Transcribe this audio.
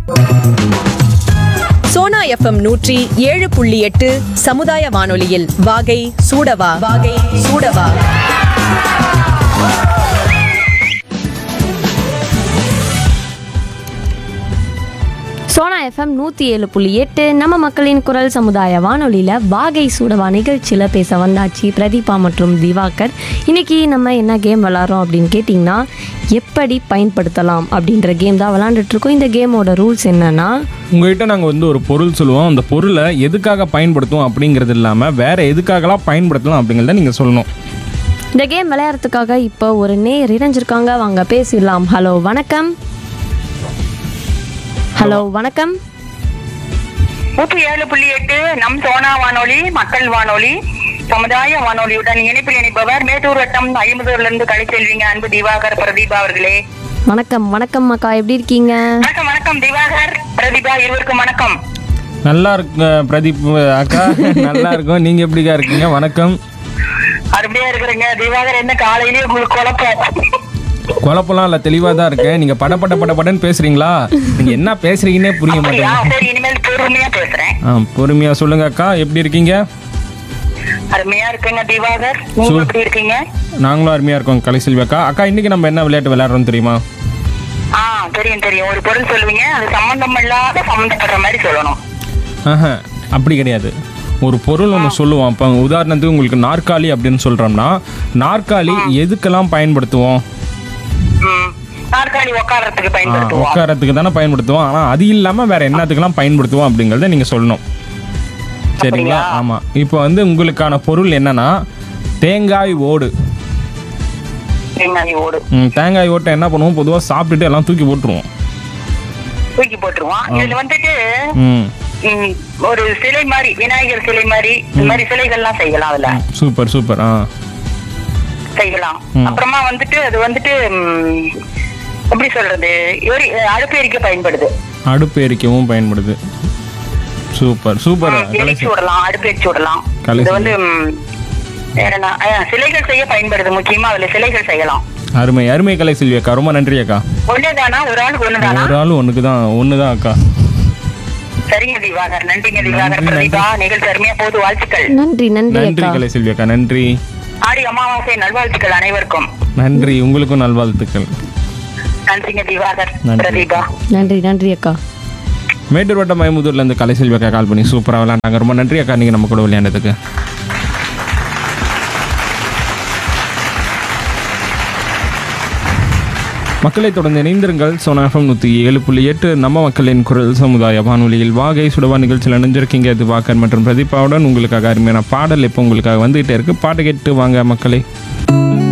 Sona FM நூற்றி ஏழு புள்ளி எட்டு சமுதாய வானொலியில் வாகை சூடவா வாகை சூடவா சோனா எஃப்எம் நூற்றி ஏழு புள்ளி எட்டு நம்ம மக்களின் குரல் சமுதாய வானொலியில் வாகை சூடவா நிகழ்ச்சியில் பேச வந்தாச்சு பிரதீபா மற்றும் திவாகர் இன்னைக்கு நம்ம என்ன கேம் விளாட்றோம் அப்படின்னு கேட்டிங்கன்னா எப்படி பயன்படுத்தலாம் அப்படின்ற கேம் தான் விளாண்டுட்டு இருக்கோம் இந்த கேமோட ரூல்ஸ் என்னன்னா உங்ககிட்ட நாங்கள் வந்து ஒரு பொருள் சொல்லுவோம் அந்த பொருளை எதுக்காக பயன்படுத்துவோம் அப்படிங்கிறது இல்லாமல் வேற எதுக்காகலாம் பயன்படுத்தலாம் அப்படிங்கிறத நீங்கள் சொல்லணும் இந்த கேம் விளையாடுறதுக்காக இப்போ ஒரு நேர் இணைஞ்சிருக்காங்க வாங்க பேசிடலாம் ஹலோ வணக்கம் ஹலோ வணக்கம் நூற்றி ஏழு புள்ளி எட்டு நம் சோனா வானொலி மக்கள் வானொலி சமுதாய வானொலியுடன் இணைப்பில் இணைப்பவர் மேட்டூர் வட்டம் ஐம்பதூர்ல இருந்து கலைச்செல்விங்க அன்பு திவாகர் பிரதீபா அவர்களே வணக்கம் வணக்கம் அக்கா எப்படி இருக்கீங்க வணக்கம் வணக்கம் திவாகர் பிரதீபா இருவருக்கும் வணக்கம் நல்லா இருக்கு பிரதீப் அக்கா நல்லா இருக்கும் நீங்கள் எப்படிக்கா இருக்கீங்க வணக்கம் அருமையா இருக்கிறீங்க திவாகர் என்ன காலையிலேயே உங்களுக்கு குழப்பம் குழப்பம்லாம் இல்லை தெளிவாக தான் இருக்கேன் நீங்கள் பட பட பட படன்னு பேசுகிறீங்களா நீங்கள் என்ன பேசுறீங்கன்னே புரிய அப்படியா மாட்டேங்குது சரி இனிமேல் பொறுமையா பேசுறேன் ஆ பொறுமையாக சொல்லுங்க அக்கா எப்படி இருக்கீங்க அருமையா இருக்குங்க திவாகர் நீங்க சு- எப்படி இருக்கீங்க நாங்களும் அருமையாக இருக்கோம் கலைசெல்வி அக்கா அக்கா இன்னைக்கு நம்ம என்ன விளையாட்டு விளையாடுறோம் தெரியுமா ஆ தெரியும் தெரியும் ஒரு பொருள் சொல்லுவீங்க அது சம்பந்தம் இல்லாத சம்பந்தப்படுற மாதிரி சொல்லணும் ஆஹா அப்படி கிடையாது ஒரு பொருள் ஒன்று சொல்லுவோம் இப்போ உதாரணத்துக்கு உங்களுக்கு நாற்காலி அப்படின்னு சொல்கிறோம்னா நாற்காலி எதுக்கெல்லாம் பயன்படுத்துவோம் ம். நாற்காலி உட்கார்றதுக்கு ஆ, பயன்படுத்துவோம் உட்காரத்துக்கு தானே பயன்படுத்துவோம் ஆனால் அது இல்லாமல் வேற என்னத்துக்கெல்லாம் பயன்படுத்துவோம் அப்படிங்கிறத நீங்கள் சொல்லணும் சரிங்களா அப்படியா? ஆமாம் இப்போ வந்து உங்களுக்கான பொருள் என்னன்னா தேங்காய் ஓடு தேங்காய் ஓடு ம், தேங்காய் ஓட்டை என்ன பண்ணுவோம் பொதுவாக சாப்பிட்டுட்டு எல்லாம் தூக்கி போட்டுருவோம் தூக்கி போட்டுருவோம் இதுல வந்துட்டு ம் ம், ஒரு சிலை மாதிரி விநாயகர் சிலை மாதிரி இந்த மாதிரி சிலைகள்லாம் செய்யலாம் அதுல சூப்பர் சூப்பர் ஆ செய்யலாம் ம். அப்புறமா வந்துட்டு அது வந்துட்டு ம், எப்படி சொல்றது எரி- அடுப்பு எரிக்க பயன்படுது அடுப்பு எரிக்கவும் பயன்படுது சூப்பர் சூப்பர் எரிச்சு விடலாம் அடுப்பு எரிச்சு விடலாம் கலை இது வந்து ம், வேற என்ன ஆ, சிலைகள் செய்ய பயன்படுது முக்கியமா அதுல சிலைகள் செய்யலாம் அருமை அருமை கலை செல்வி அக்கா ரொம்ப நன்றி அக்கா ஒண்ணுதானா ஒரு ஆளுக்கு ஒண்ணுதானா ஒரு ஆள் ஒன்றுக்கு தான் ஒன்று தான் அக்கா சரிங்க திவாகர் நன்றிங்க திவாகர் நன்றி, பிரதீபா நிகழ்ச்சி அருமையா போது வாழ்த்துக்கள் நன்றி நன்றி நன்றி அக்கா கலை செல்வி அக்கா நன்றி ஆடி அமாவாசை நல்வாழ்த்துக்கள் அனைவருக்கும் நன்றி உங்களுக்கும் நல்வாழ்த்துக்கள் நன்றிங்க திவாகர் நன்றி. பிரதீபா நன்றி நன்றி அக்கா மேட்டூர் வட்டம் மயமுதூர்ல இருந்து கலை செல்வி அக்கா கால் பண்ணி சூப்பராக விளையாண்டாங்க ரொம்ப நன்றி அக்கா நீங்கள் நம்ம கூட விளையாண்டதுக்கு மக்களை தொடர்ந்து இணைந்திருங்கள் சோனாஃபம் நூற்றி ஏழு புள்ளி எட்டு நம்ம மக்களின் குரல் சமுதாய வானொலியில் வாகை சுடவா நிகழ்ச்சியில் இணைஞ்சிருக்கீங்க இது வாக்கர் மற்றும் பிரதீபாவுடன் உங்களுக்காக அருமையான பாடல் இப்போ உங்களுக்காக வந்துகிட்டே இருக்கு பாட்டு கேட்டு வாங்க மக்களை